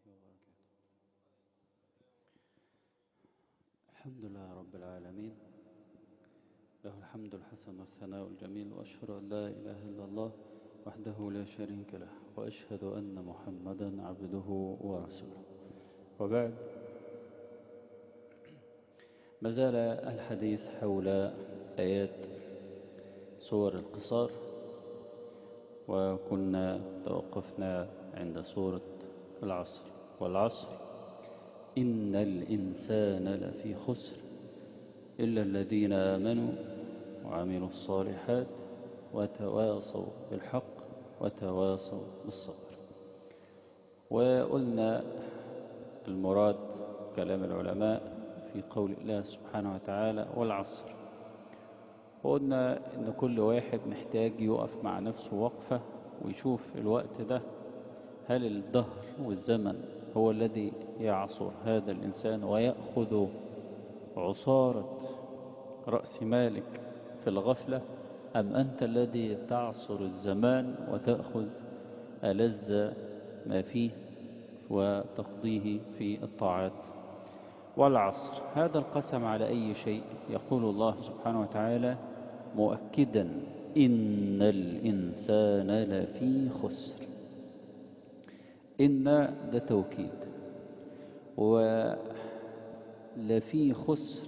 وبركاته الحمد لله رب العالمين له الحمد الحسن والثناء الجميل وأشهد أن لا إله إلا الله وحده لا شريك له وأشهد أن محمدا عبده ورسوله وبعد ما زال الحديث حول آيات صور القصار وكنا توقفنا عند سورة العصر والعصر إن الإنسان لفي خسر إلا الذين آمنوا وعملوا الصالحات وتواصوا بالحق وتواصوا بالصبر وقلنا المراد كلام العلماء في قول الله سبحانه وتعالى والعصر وقلنا إن كل واحد محتاج يقف مع نفسه وقفة ويشوف الوقت ده هل الدهر والزمن هو الذي يعصر هذا الإنسان ويأخذ عصارة رأس مالك في الغفلة أم أنت الذي تعصر الزمان وتأخذ ألذ ما فيه وتقضيه في الطاعات والعصر هذا القسم على أي شيء يقول الله سبحانه وتعالى مؤكدا إن الإنسان لفي خسر إن ده توكيد ولفي خسر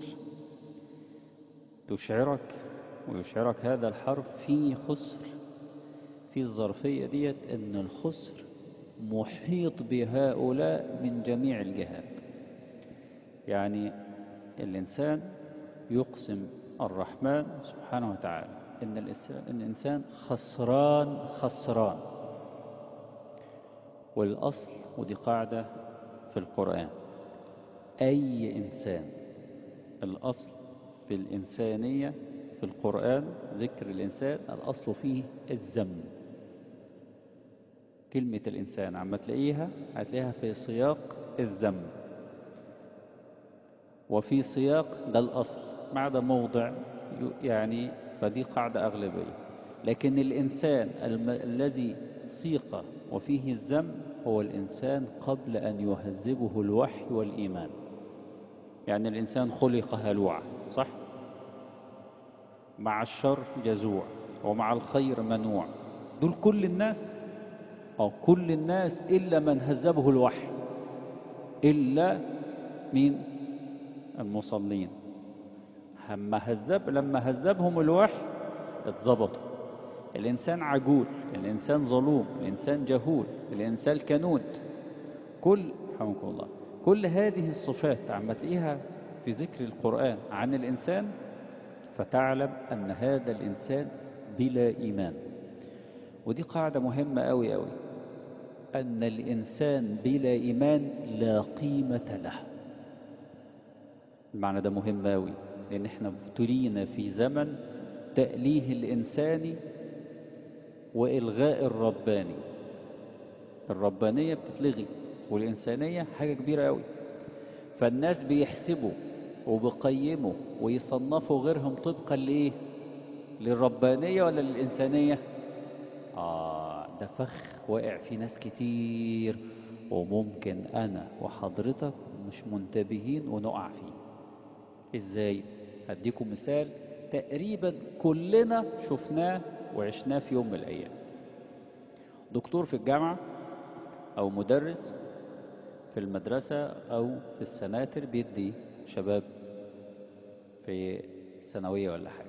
يشعرك ويشعرك هذا الحرف في خسر في الظرفية ديت أن الخسر محيط بهؤلاء من جميع الجهات يعني الإنسان يقسم الرحمن سبحانه وتعالى إن الإنسان خسران خسران والأصل ودي قاعدة في القرآن أي إنسان الأصل في الإنسانية في القرآن ذكر الإنسان الأصل فيه الذم كلمة الإنسان عم تلاقيها هتلاقيها في سياق الذم وفي سياق ده الأصل ما عدا موضع يعني فدي قاعدة أغلبية لكن الإنسان الم... الذي سيق وفيه الذم هو الإنسان قبل أن يهذبه الوحي والإيمان يعني الإنسان خلق هلوعا صح؟ مع الشر جزوع ومع الخير منوع دول كل الناس أو كل الناس إلا من هذبه الوحي إلا مين المصلين لما هذب لما هذبهم الوحي اتظبطوا الإنسان عجول الإنسان ظلوم الإنسان جهول الإنسان كنود كل رحمكم الله كل هذه الصفات عم تلاقيها في ذكر القرآن عن الإنسان فتعلم أن هذا الإنسان بلا إيمان ودي قاعدة مهمة أوي أوي أن الإنسان بلا إيمان لا قيمة له المعنى ده مهم أوي لأن احنا ابتلينا في زمن تأليه الإنساني وإلغاء الرباني الربانية بتتلغي والإنسانية حاجة كبيرة أوي فالناس بيحسبوا وبيقيموا ويصنفوا غيرهم طبقا لإيه للربانية ولا للإنسانية آه ده فخ واقع في ناس كتير وممكن أنا وحضرتك مش منتبهين ونقع فيه إزاي هديكم مثال تقريبا كلنا شفناه وعشناه في يوم من الأيام دكتور في الجامعة أو مدرس في المدرسة أو في السناتر بيدي شباب في ثانوية ولا حاجة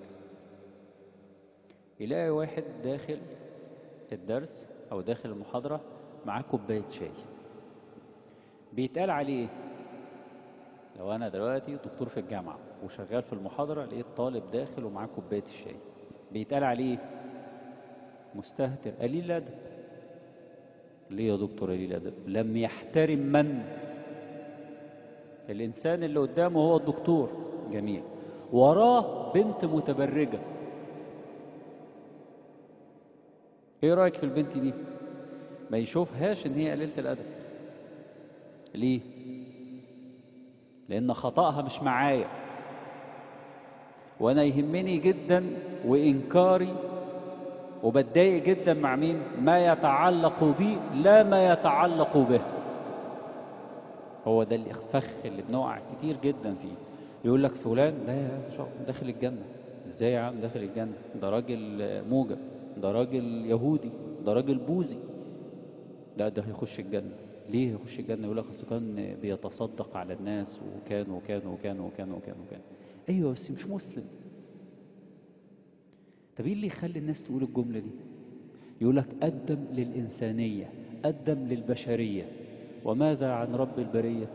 يلاقي واحد داخل الدرس أو داخل المحاضرة معاه كوباية شاي بيتقال عليه لو أنا دلوقتي دكتور في الجامعة وشغال في المحاضرة لقيت طالب داخل ومعاه كوباية الشاي بيتقال عليه مستهتر قليل الأدب ليه يا دكتور قليل الأدب لم يحترم من الإنسان اللي قدامه هو الدكتور جميل وراه بنت متبرجة ايه رأيك في البنت دي ما يشوفهاش ان هي قليلة الأدب ليه لأن خطأها مش معايا وأنا يهمني جدا وإنكاري وبتضايق جدا مع مين ما يتعلق بي لا ما يتعلق به هو ده الفخ اللي بنقع كتير جدا فيه يقول لك فلان ده يا شخص داخل الجنة ازاي يا عم داخل الجنة ده راجل موجب ده راجل يهودي ده راجل بوذي لا ده هيخش الجنة ليه يخش الجنة يقول لك اصل كان بيتصدق على الناس وكان وكان وكان وكان وكان وكان ايوه بس مش مسلم طب ايه اللي يخلي الناس تقول الجملة دي يقول لك قدم للإنسانية قدم للبشرية وماذا عن رب البرية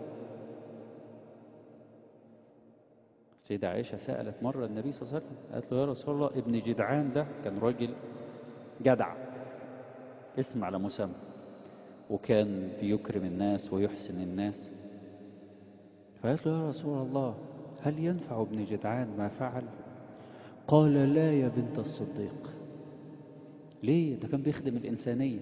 سيدة عائشة سألت مرة النبي صلى الله عليه وسلم قالت له يا رسول الله ابن جدعان ده كان راجل جدع اسم على مسمى وكان بيكرم الناس ويحسن الناس فقالت له يا رسول الله هل ينفع ابن جدعان ما فعل قال لا يا بنت الصديق ليه ده كان بيخدم الإنسانية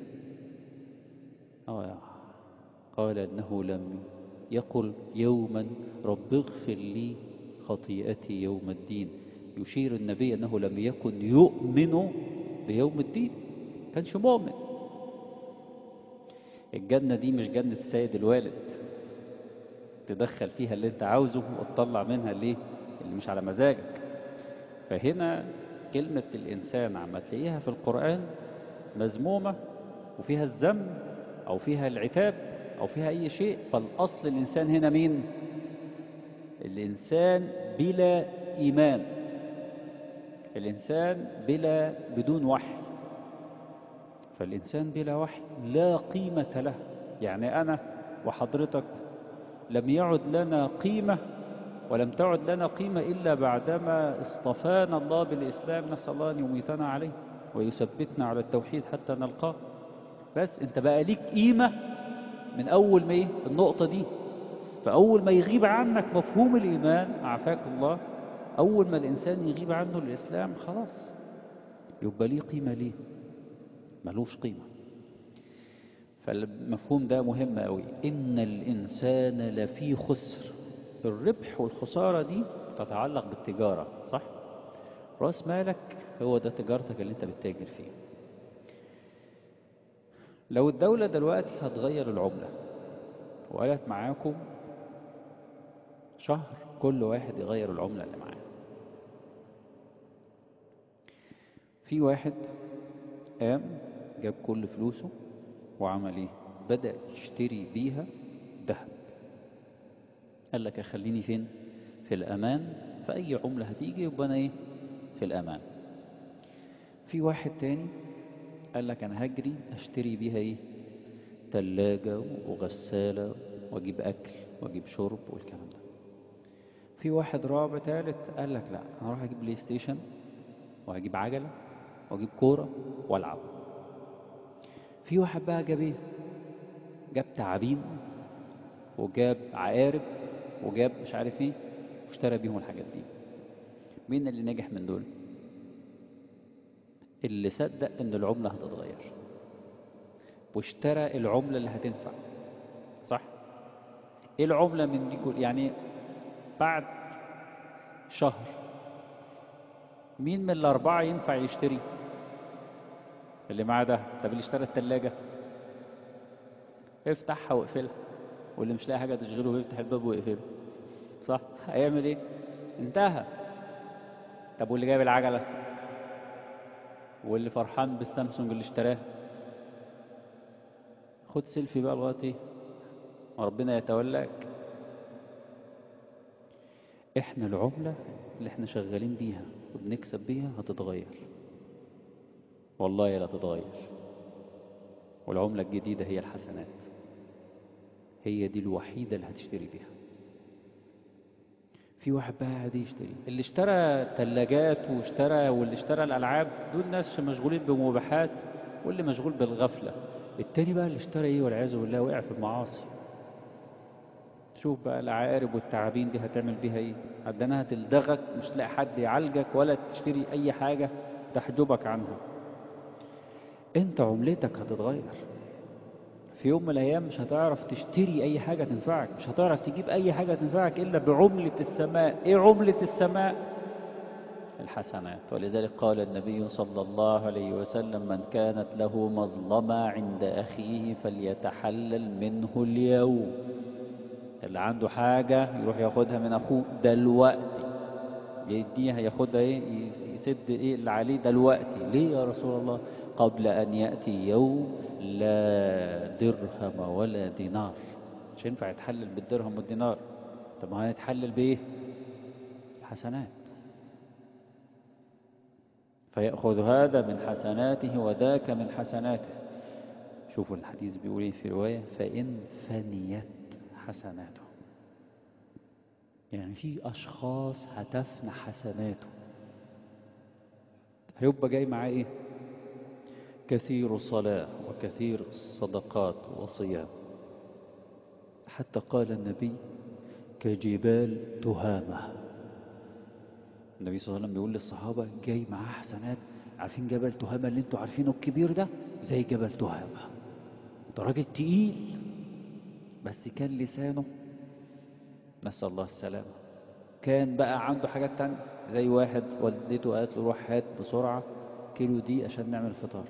آه قال إنه لم يقل يوما رب اغفر لي خطيئتي يوم الدين يشير النبي أنه لم يكن يؤمن بيوم الدين كانش مؤمن الجنة دي مش جنة سيد الوالد تدخل فيها اللي انت عاوزه وتطلع منها اللي اللي مش على مزاجك فهنا كلمة الإنسان عما تلاقيها في القرآن مذمومة وفيها الذم أو فيها العتاب أو فيها أي شيء فالأصل الإنسان هنا مين الإنسان بلا إيمان الإنسان بلا بدون وحي فالإنسان بلا وحي لا قيمة له يعني أنا وحضرتك لم يعد لنا قيمة ولم تعد لنا قيمة إلا بعدما اصطفانا الله بالإسلام نسأل الله أن يميتنا عليه ويثبتنا على التوحيد حتى نلقاه بس انت بقى ليك قيمة من أول ما ايه النقطة دي فأول ما يغيب عنك مفهوم الإيمان عافاك الله أول ما الإنسان يغيب عنه الإسلام خلاص يبقى ليه قيمة ليه ملوش قيمة فالمفهوم ده مهم قوي إن الإنسان لفي خسر الربح والخسارة دي تتعلق بالتجارة صح؟ رأس مالك هو ده تجارتك اللي انت بتتاجر فيه لو الدولة دلوقتي هتغير العملة وقالت معاكم شهر كل واحد يغير العملة اللي معاه في واحد قام جاب كل فلوسه وعمل ايه بدأ يشتري بيها ذهب قال لك خليني فين في الأمان فأي عملة هتيجي يبقى أنا إيه في الأمان في واحد تاني قال لك أنا هجري أشتري بيها إيه تلاجة وغسالة وأجيب أكل وأجيب شرب والكلام ده في واحد رابع تالت قال لك لا أنا أروح أجيب بلاي ستيشن وهجيب عجلة وأجيب كورة وألعب في واحد بقى جاب إيه جاب تعابين وجاب عقارب وجاب مش عارف ايه واشترى بيهم الحاجات دي مين اللي نجح من دول اللي صدق ان العملة هتتغير واشترى العملة اللي هتنفع صح ايه العملة من دي كل يعني بعد شهر مين من الأربعة ينفع يشتري اللي معاه ده طب اللي اشترى التلاجة افتحها واقفلها واللي مش لاقي حاجة تشغله ويفتح الباب ويقفله صح هيعمل ايه انتهى طب واللي جايب العجلة واللي فرحان بالسامسونج اللي اشتراه خد سيلفي بقى لغايه ايه وربنا يتولاك احنا العملة اللي احنا شغالين بيها وبنكسب بيها هتتغير والله لا تتغير والعملة الجديدة هي الحسنات هي دي الوحيدة اللي هتشتري بيها في واحد بقى قاعد يشتري اللي اشترى ثلاجات واشترى واللي اشترى الألعاب دول ناس مشغولين بمباحات واللي مشغول بالغفلة التاني بقى اللي اشترى ايه والعياذ بالله وقع في المعاصي شوف بقى العقارب والتعابين دي هتعمل بيها ايه عندنا هتلدغك مش تلاقي حد يعالجك ولا تشتري اي حاجة تحجبك عنها انت عملتك هتتغير في يوم من الأيام مش هتعرف تشتري أي حاجة تنفعك مش هتعرف تجيب أي حاجة تنفعك إلا بعملة السماء إيه عملة السماء الحسنات ولذلك قال النبي صلى الله عليه وسلم من كانت له مظلمة عند أخيه فليتحلل منه اليوم اللي عنده حاجة يروح ياخدها من أخوه دلوقتي يديها ياخدها إيه يسد إيه اللي عليه دلوقتي ليه يا رسول الله قبل أن يأتي يوم لا درهم ولا دينار مش ينفع يتحلل بالدرهم والدينار طب ما هيتحلل بإيه حسنات فيأخذ هذا من حسناته وذاك من حسناته شوفوا الحديث بيقول ايه في رواية فإن فنيت حسناته يعني في أشخاص هتفنى حسناته هيبقى جاي معاه ايه كثير صلاة وكثير صدقات وصيام حتى قال النبي كجبال تهامة النبي صلى الله عليه وسلم بيقول للصحابة جاي معاه حسنات عارفين جبل تهامة اللي انتوا عارفينه الكبير ده زي جبل تهامة ده راجل تقيل بس كان لسانه نسأل الله السلامة كان بقى عنده حاجات تانية زي واحد والدته قالت له روح هات بسرعة كيلو دي عشان نعمل فطار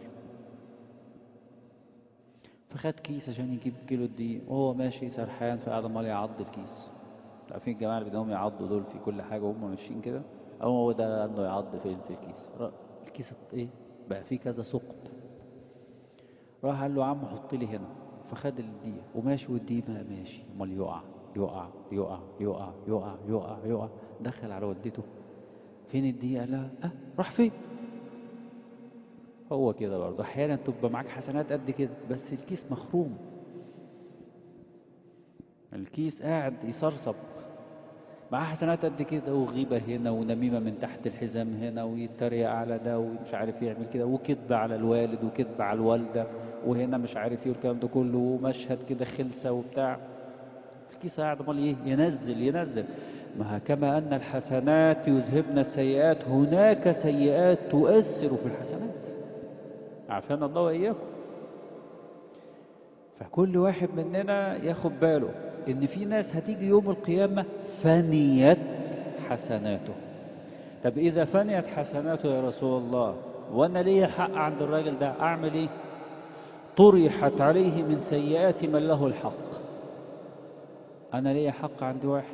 فخد كيس عشان يجيب كيلو دي وهو ماشي سرحان فقعد عمال يعض الكيس عارفين الجماعة اللي بدهم يعضوا دول في كل حاجة وهم ماشيين كده أو هو ده عنده يعض فين في الكيس الكيس ايه بقى فيه كذا ثقب راح قال له عم حط لي هنا فخد الدقيق وماشي والدقيق ما ماشي امال يقع يقع يقع يقع يقع يقع يقع دخل على والدته فين الدقيق قال لها اه راح فين هو كده برضه احيانا تبقى معاك حسنات قد كده بس الكيس مخروم الكيس قاعد يصرصب معاه حسنات قد كده وغيبة هنا ونميمة من تحت الحزام هنا ويتريق على ده ومش عارف يعمل كده وكذب على الوالد وكذب على الوالدة وهنا مش عارف ايه الكلام ده كله ومشهد كده خلسة وبتاع الكيس قاعد امال ايه ينزل ينزل ما كما أن الحسنات يذهبن السيئات هناك سيئات تؤثر في الحسنات عافانا الله وإياكم فكل واحد مننا ياخد باله إن في ناس هتيجي يوم القيامة فنيت حسناته طب إذا فنيت حسناته يا رسول الله وأنا ليه حق عند الراجل ده أعمل إيه طرحت عليه من سيئات من له الحق أنا ليه حق عند واحد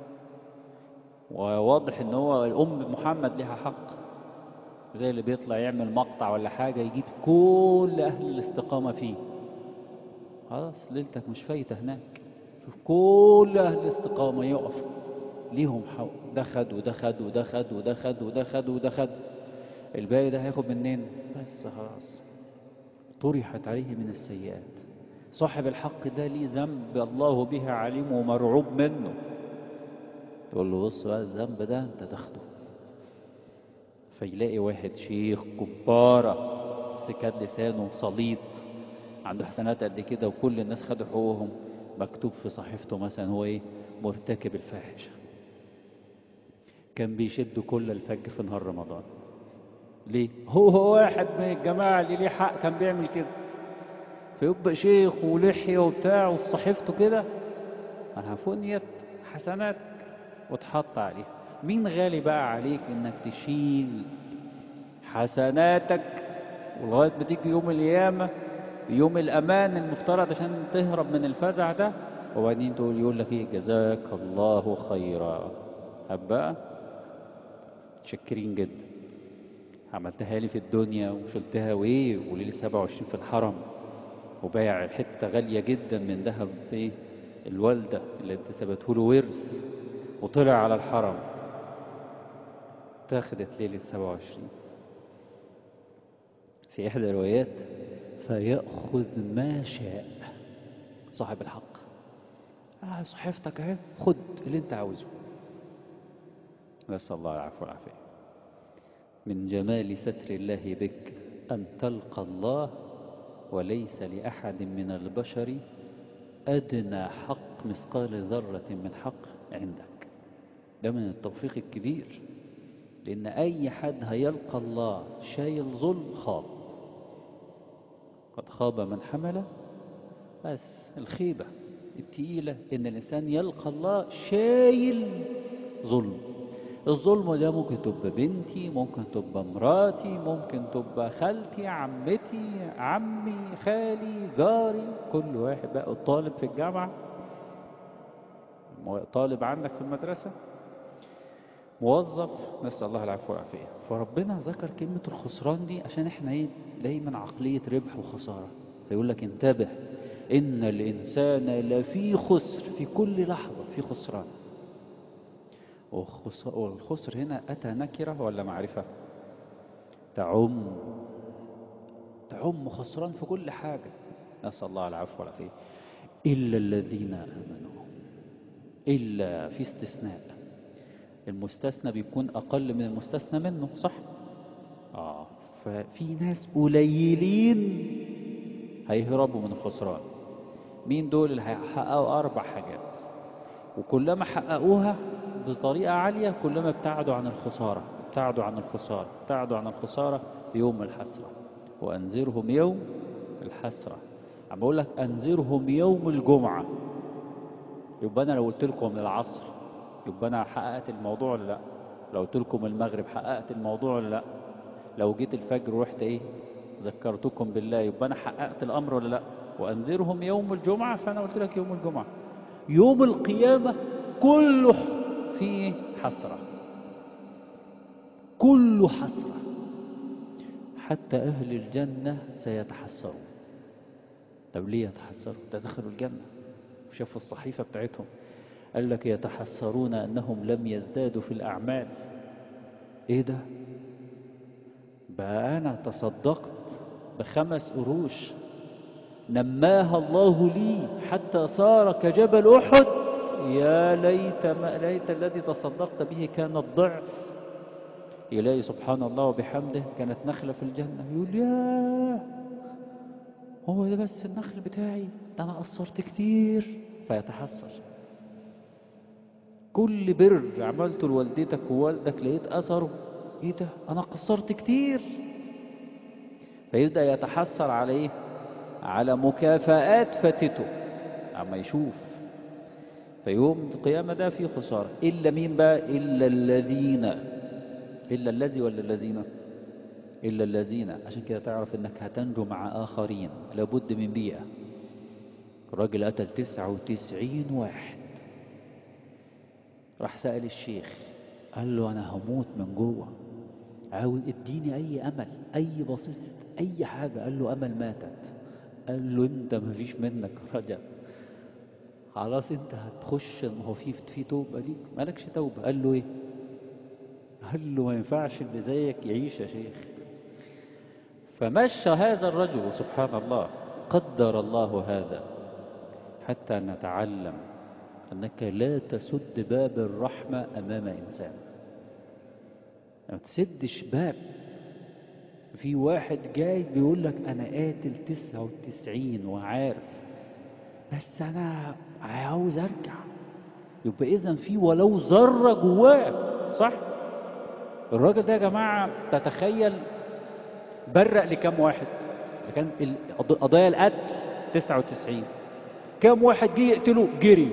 وواضح ان هو الام محمد لها حق زي اللي بيطلع يعمل مقطع ولا حاجة يجيب كل اهل الاستقامة فيه خلاص ليلتك مش فايتة هناك شوف كل اهل الاستقامة يقف ليهم حق ده خد وده خد وده خد وده خد وده خد وده خد الباقي ده هياخد منين بس خلاص طرحت عليه من السيئات صاحب الحق ده ليه ذنب الله به عليم ومرعوب منه تقول له بص بقى الذنب ده انت تاخده فيلاقي واحد شيخ كبارة بس كان لسانه سليط عنده حسنات قد كده وكل الناس خدوا حقوقهم مكتوب في صحيفته مثلا هو ايه مرتكب الفاحشة كان بيشد كل الفجر في نهار رمضان ليه هو واحد من الجماعة اللي ليه حق كان بيعمل كده فيبقى شيخ ولحية وبتاع وفي صحيفته كده انا فنيت حسنات وتحط عليه مين غالي بقى عليك انك تشيل حسناتك ولغاية ما تيجي يوم القيامة يوم الأمان المفترض عشان تهرب من الفزع ده وبعدين تقول يقول لك ايه جزاك الله خيرا هبقى متشكرين جدا عملتها لي في الدنيا وشلتها وايه وليلة 27 في الحرم وبايع حتة غالية جدا من ذهب ايه الوالدة اللي انت سبته له ورث وطلع على الحرم تاخدت ليلة 27 في إحدى الروايات فيأخذ ما شاء صاحب الحق آه صحيفتك اهي خد اللي انت عاوزه نسأل الله العفو والعافية من جمال ستر الله بك أن تلقى الله وليس لأحد من البشر أدنى حق مثقال ذرة من حق عندك ده من التوفيق الكبير لأن أي حد هيلقى الله شايل ظلم خاب قد خاب من حمل بس الخيبة التقيلة إن الإنسان يلقى الله شايل ظلم الظلم ده ممكن تبقى بنتي ممكن تبقى مراتي ممكن تبقى خالتي عمتي عمي خالي جاري كل واحد بقى الطالب في الجامعة طالب عندك في المدرسة موظف نسأل الله العفو والعافية فربنا ذكر كلمة الخسران دي عشان احنا ايه دايما عقلية ربح وخسارة فيقول لك انتبه إن الإنسان لفي خسر في كل لحظة في خسران والخسر هنا أتى نكرة ولا معرفة تعم تعم خسران في كل حاجة نسأل الله العفو والعافية إلا الذين آمنوا إلا في استثناء المستثنى بيكون أقل من المستثنى منه صح آه ففي ناس قليلين هيهربوا من الخسران مين دول اللي هيحققوا أربع حاجات وكلما حققوها بطريقة عالية كلما ابتعدوا عن الخسارة ابتعدوا عن الخسارة ابتعدوا عن الخسارة في يوم الحسرة وأنذرهم يوم الحسرة عم بقول لك أنذرهم يوم الجمعة يبقى أنا لو قلت لكم العصر يبقى أنا حققت الموضوع ولا لا لو قلت لكم المغرب حققت الموضوع ولا لا لو جيت الفجر ورحت إيه ذكرتكم بالله يبقى أنا حققت الأمر ولا لا وأنذرهم يوم الجمعة فأنا قلت لك يوم الجمعة يوم القيامة كله فيه حسرة كله حسرة حتى أهل الجنة سيتحسرون طب ليه يتحسروا تدخلوا الجنة شافوا الصحيفة بتاعتهم قال لك يتحسرون أنهم لم يزدادوا في الأعمال إيه ده بقى أنا تصدقت بخمس قروش نماها الله لي حتى صار كجبل أحد يا ليت ما ليت الذي تصدقت به كان الضعف إلهي سبحان الله وبحمده كانت نخلة في الجنة يقول يا هو ده بس النخل بتاعي ده أنا قصرت كتير فيتحسر كل بر عملته لوالدتك ووالدك لقيت أثره إيه ده أنا قصرت كتير فيبدأ يتحسر على إيه على مكافآت فاتته عما يشوف فيوم القيامة ده فيه خسارة إلا مين بقى إلا الذين إلا الذي ولا الذين إلا الذين عشان كده تعرف إنك هتنجو مع آخرين لابد من بيئة الراجل قتل تسعة وتسعين واحد راح سأل الشيخ قال له أنا هموت من جوه عاوز اديني أي أمل أي بسيط أي حاجة قال له أمل ماتت قال له أنت مفيش منك رجع خلاص أنت هتخش ما هو في في توبة ليك مالكش توبة قال له إيه قال له ما ينفعش اللي زيك يعيش يا شيخ فمشى هذا الرجل سبحان الله قدر الله هذا حتى نتعلم أنك لا تسد باب الرحمة أمام إنسان ما تسدش باب في واحد جاي بيقول لك أنا قاتل تسعة وتسعين وعارف بس أنا عاوز أرجع يبقى إذا في ولو ذرة جواه صح؟ الراجل ده يا جماعة تتخيل برق لكم واحد إذا كان قضايا القتل 99 كم واحد جه يقتله جري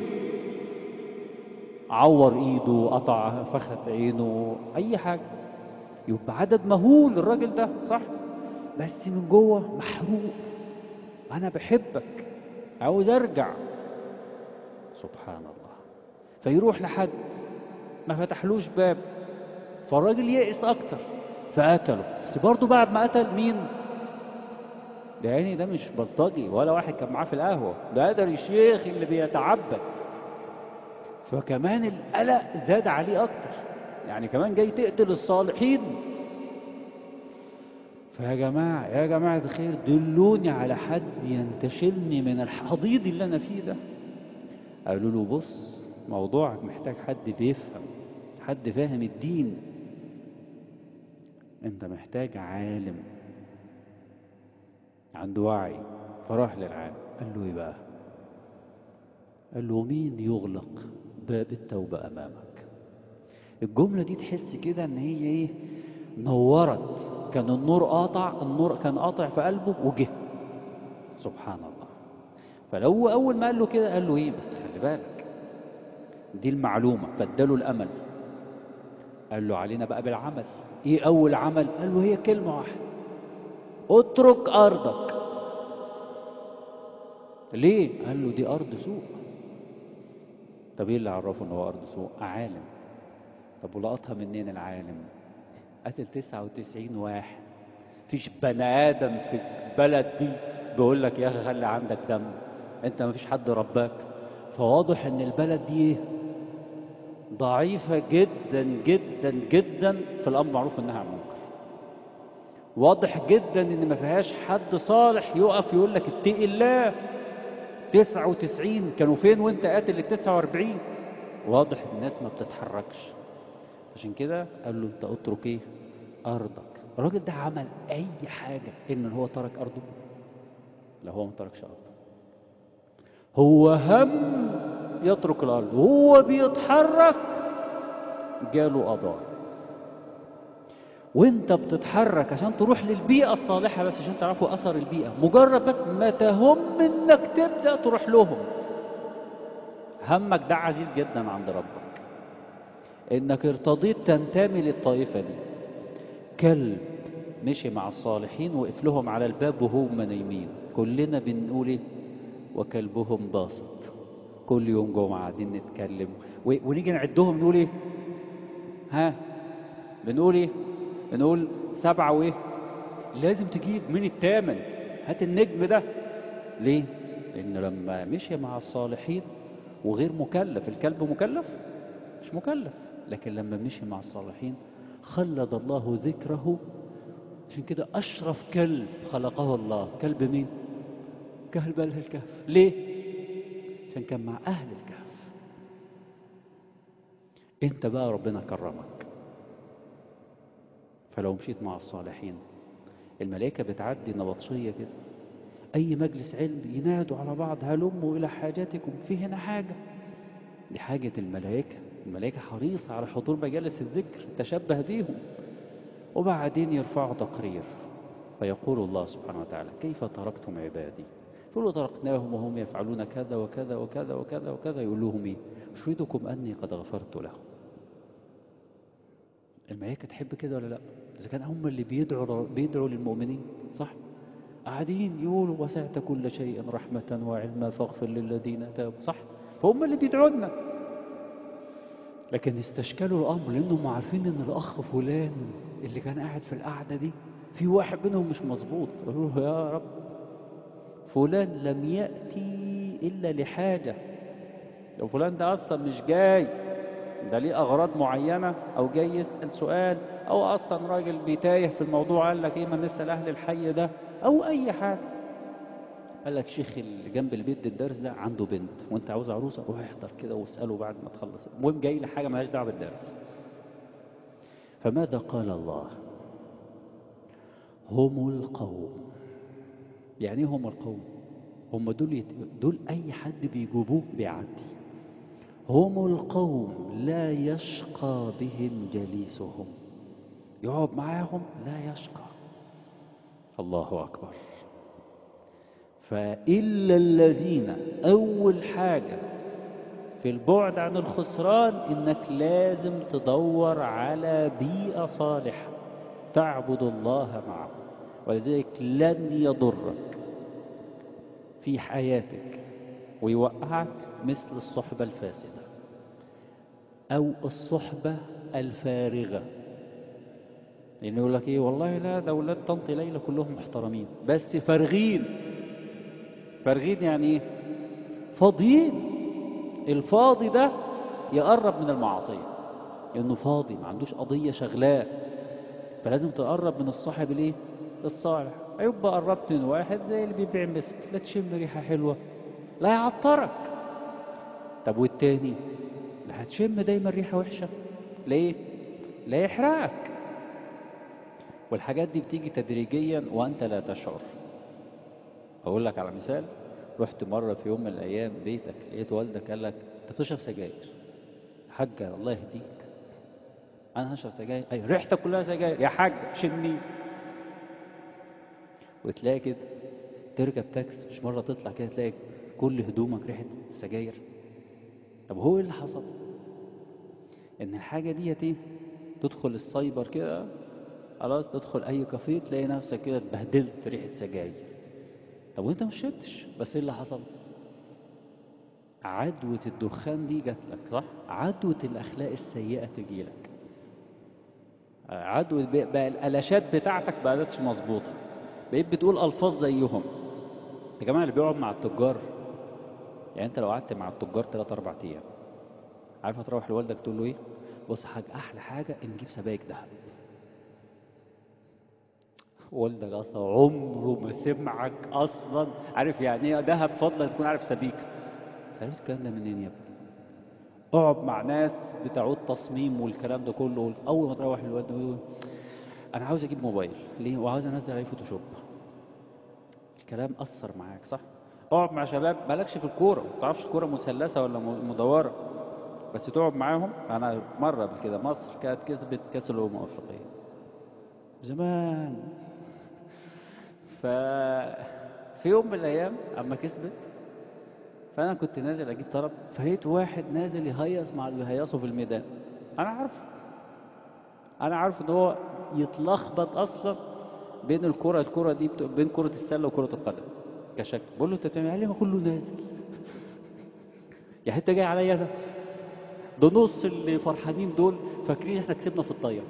عور ايده قطع فخت عينه اي حاجة يبقى عدد مهول الراجل ده صح بس من جوه محروق انا بحبك عاوز ارجع سبحان الله فيروح لحد ما فتحلوش باب فالراجل يئس اكتر فقتله بس برضه بعد ما قتل مين ده يعني ده مش بلطجي ولا واحد كان معاه في القهوة ده قدر الشيخ اللي بيتعبد فكمان القلق زاد عليه أكتر يعني كمان جاي تقتل الصالحين فيا جماعة يا جماعة الخير دلوني على حد ينتشلني من الحضيض اللي أنا فيه ده قالوا له بص موضوعك محتاج حد بيفهم حد فاهم الدين انت محتاج عالم عنده وعي فراح للعالم قال له ايه بقى قال له مين يغلق باب التوبة امامك الجملة دي تحس كده ان هي ايه نورت كان النور قاطع النور كان قاطع في قلبه وجه سبحان الله فلو اول ما قال له كده قال له ايه بس خلي بالك دي المعلومة فاداله الامل قال له علينا بقى بالعمل ايه اول عمل قال له هي كلمة واحدة اترك ارضك ليه قال له دي ارض سوء طب ايه اللي عرفه ان هو ارض سوء عالم طب ولقطها منين العالم قتل 99 واحد فيش بني ادم في البلد دي بيقول لك يا اخي خلي عندك دم انت ما فيش حد رباك فواضح ان البلد دي ضعيفة جدا جدا جدا في الامر معروف انها عن منكر واضح جدا ان ما فيهاش حد صالح يقف يقول لك اتقي الله 99 كانوا فين وانت قاتل ال 49 واضح الناس ما بتتحركش عشان كده قال له انت اترك ايه ارضك الراجل ده عمل اي حاجة ان هو ترك ارضه لا هو ما تركش ارضه هو هم يترك الارض وهو بيتحرك جاله قضاء وانت بتتحرك عشان تروح للبيئة الصالحة بس عشان تعرفوا اثر البيئة مجرد بس ما تهم انك تبدأ تروح لهم همك ده عزيز جدا عند ربك انك ارتضيت تنتمي للطائفة دي كلب مشي مع الصالحين وقف لهم على الباب وهم نايمين كلنا بنقول ايه وكلبهم باسط كل يوم جمعة قاعدين نتكلم و- ونيجي نعدهم نقول ايه ها بنقول ايه بنقول سبعة وايه لازم تجيب من الثامن هات النجم ده ليه لان لما مشي مع الصالحين وغير مكلف الكلب مكلف مش مكلف لكن لما مشي مع الصالحين خلد الله ذكره عشان كده أشرف كلب خلقه الله كلب مين كلب أهل الكهف ليه عشان كان مع أهل الكهف انت بقى ربنا كرمك فلو مشيت مع الصالحين الملائكة بتعدي نبطشية كده أي مجلس علم ينادوا على بعض هلموا إلى حاجاتكم في هنا حاجة دي حاجة الملائكة الملائكة حريصة على حضور مجالس الذكر تشبه بيهم وبعدين يرفعوا تقرير فيقول الله سبحانه وتعالى كيف تركتم عبادي يقولوا تركناهم وهم يفعلون كذا وكذا وكذا وكذا وكذا يقول لهم ايه أشهدكم أني قد غفرت لهم الملائكة تحب كده ولا لا إذا كان هم اللي بيدعوا بيدعوا للمؤمنين صح قاعدين يقولوا وسعت كل شيء رحمة وعلما فاغفر للذين تابوا صح فهم اللي بيدعوا لنا لكن استشكلوا الأمر لأنهم عارفين إن الأخ فلان اللي كان قاعد في القعدة دي في واحد منهم مش مظبوط قالوا له يا رب فلان لم يأتي إلا لحاجة لو فلان ده أصلا مش جاي ده ليه أغراض معينة أو جاي يسأل سؤال أو أصلا راجل بيتايه في الموضوع قال لك إيه ما نسأل أهل الحي ده أو أي حاجة قال لك شيخ اللي جنب البيت الدرس ده عنده بنت وانت عاوز عروسه روح احضر كده واساله بعد ما تخلص المهم جاي لحاجه مالهاش دعوه بالدرس فماذا قال الله هم القوم يعني ايه هم القوم هم دول يت... دول اي حد بيجيبوه بيعدي هم القوم لا يشقى بهم جليسهم يقعد معاهم لا يشقى الله اكبر فإلا الذين أول حاجة في البعد عن الخسران إنك لازم تدور على بيئة صالحة تعبد الله معه ولذلك لن يضرك في حياتك ويوقعك مثل الصحبة الفاسدة أو الصحبة الفارغة لأنه يقول لك إيه والله لا ده ولاد طنط ليلى كلهم محترمين بس فارغين فارغين يعني ايه فاضيين الفاضي ده يقرب من المعصية لأنه فاضي ما عندوش قضية شغلاه فلازم تقرب من الصاحب الايه الصالح هيبقى قربت من واحد زي اللي بيبيع مسك لا تشم ريحة حلوة لا يعطرك طب والتاني لا هتشم دايما ريحة وحشة ليه لا يحرقك والحاجات دي بتيجي تدريجيا وانت لا تشعر اقول لك على مثال رحت مرة في يوم من الايام بيتك لقيت والدك قال لك انت بتشرب سجاير حاجة الله يهديك انا هشرب سجاير اي ريحتك كلها سجاير يا حاج شمي وتلاقي كده تركب تاكس مش مرة تطلع كده تلاقي كل هدومك ريحة سجاير طب هو ايه اللي حصل ان الحاجة ديت ايه تدخل السايبر كده خلاص تدخل اي كافيه تلاقي نفسك كده اتبهدلت ريحة سجاير طب وانت مش شربتش بس ايه اللي حصل عدوة الدخان دي جات لك صح عدوة الأخلاق السيئة تجي لك عدوة بقى الألاشات بتاعتك بقتش مظبوطة بقيت بتقول ألفاظ زيهم يا جماعة اللي بيقعد مع التجار يعني أنت لو قعدت مع التجار 3 4 أيام عارف هتروح لوالدك تقول له إيه؟ بص حاجة أحلى حاجة نجيب سبايك دهب والدك أصلا عمره ما سمعك أصلا عارف يعني إيه دهب فضلا تكون عارف سبيكة عرفت الكلام ده منين يا ابني؟ اقعد مع ناس بتعود تصميم والكلام ده كله اول ما تروح للواد يقول انا عاوز اجيب موبايل ليه وعاوز انزل عليه فوتوشوب الكلام اثر معاك صح اقعد مع شباب مالكش في الكوره ما تعرفش الكوره مثلثه ولا مدوره بس تقعد معاهم انا مره قبل كده مصر كانت كسبت كاس الامم الافريقيه زمان ف في يوم من الايام اما كسبت فانا كنت نازل اجيب طلب فلقيت واحد نازل يهيص مع اللي بيهيصوا في الميدان انا عارف انا عارف ان هو يتلخبط اصلا بين الكره الكره دي بت... بين كره السله وكره القدم كشكل بقول له انت بتعمل ليه ما كله نازل يا حته جاي عليا انا ده نص اللي فرحانين دول فاكرين احنا كسبنا في الطايره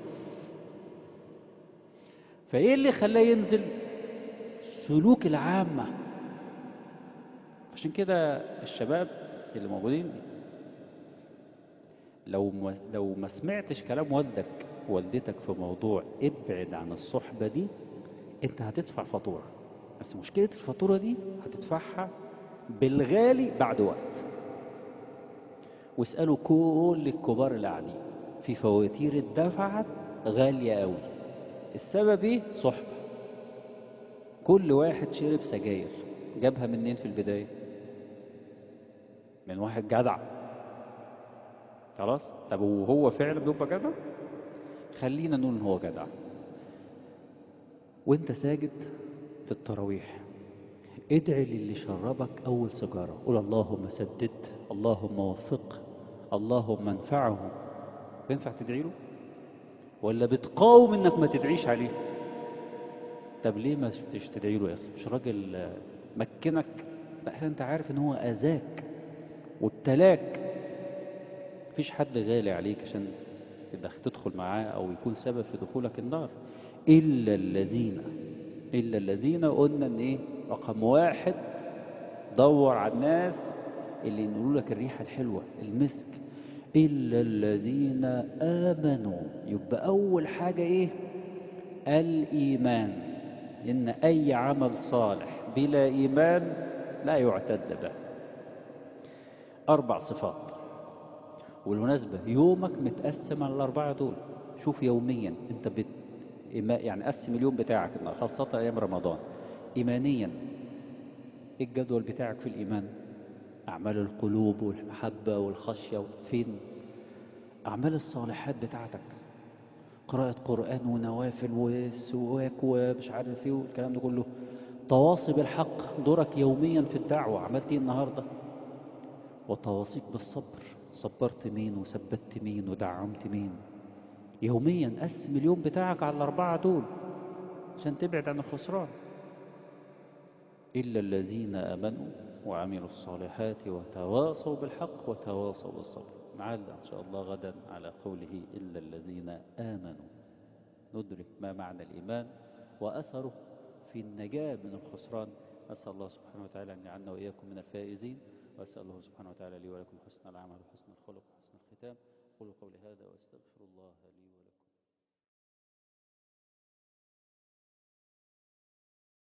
فايه اللي خلاه ينزل سلوك العامه عشان كده الشباب اللي موجودين لو ما لو ما سمعتش كلام والدك ووالدتك في موضوع ابعد عن الصحبة دي انت هتدفع فاتورة بس مشكلة الفاتورة دي هتدفعها بالغالي بعد وقت واسألوا كل الكبار اللي قاعدين في فواتير اتدفعت غالية قوي السبب ايه صحبة كل واحد شرب سجاير جابها منين في البداية من واحد جدع خلاص طب وهو فعلا بيبقى جدع خلينا نقول ان هو جدع وانت ساجد في التراويح ادعي للي شربك اول سيجاره قول اللهم سدد اللهم وفق اللهم انفعه ينفع تدعي له ولا بتقاوم انك ما تدعيش عليه طب ليه ما تدعي له يا اخي مش راجل مكنك لا انت عارف ان هو اذاك وابتلاك مفيش حد غالي عليك عشان تدخل معاه او يكون سبب في دخولك النار الا الذين الا الذين قلنا ان ايه رقم واحد دور على الناس اللي ينقلوا لك الريحه الحلوه المسك الا الذين امنوا يبقى اول حاجه ايه الايمان ان اي عمل صالح بلا ايمان لا يعتد به اربع صفات والمناسبة يومك متقسم على الأربعة دول شوف يوميا أنت بت... يعني قسم اليوم بتاعك خاصة أيام رمضان إيمانيا إيه الجدول بتاعك في الإيمان أعمال القلوب والمحبة والخشية فين أعمال الصالحات بتاعتك قراءة قرآن ونوافل وسواك ومش عارف ايه والكلام ده كله تواصي بالحق دورك يوميا في الدعوة عملت ايه النهاردة وتواصيك بالصبر صبرت مين وثبت مين ودعمت مين يوميا قسم اليوم بتاعك على الأربعة دول عشان تبعد عن الخسران إلا الذين آمنوا وعملوا الصالحات وتواصوا بالحق وتواصوا بالصبر نعلق إن شاء الله غدا على قوله إلا الذين آمنوا ندرك ما معنى الإيمان وأثره في النجاة من الخسران أسأل الله سبحانه وتعالى أن يجعلنا وإياكم من الفائزين وأسأل الله سبحانه وتعالى لي ولكم حسن العمل وحسن الخلق وحسن الختام قولوا قولي هذا وأستغفر الله لي ولكم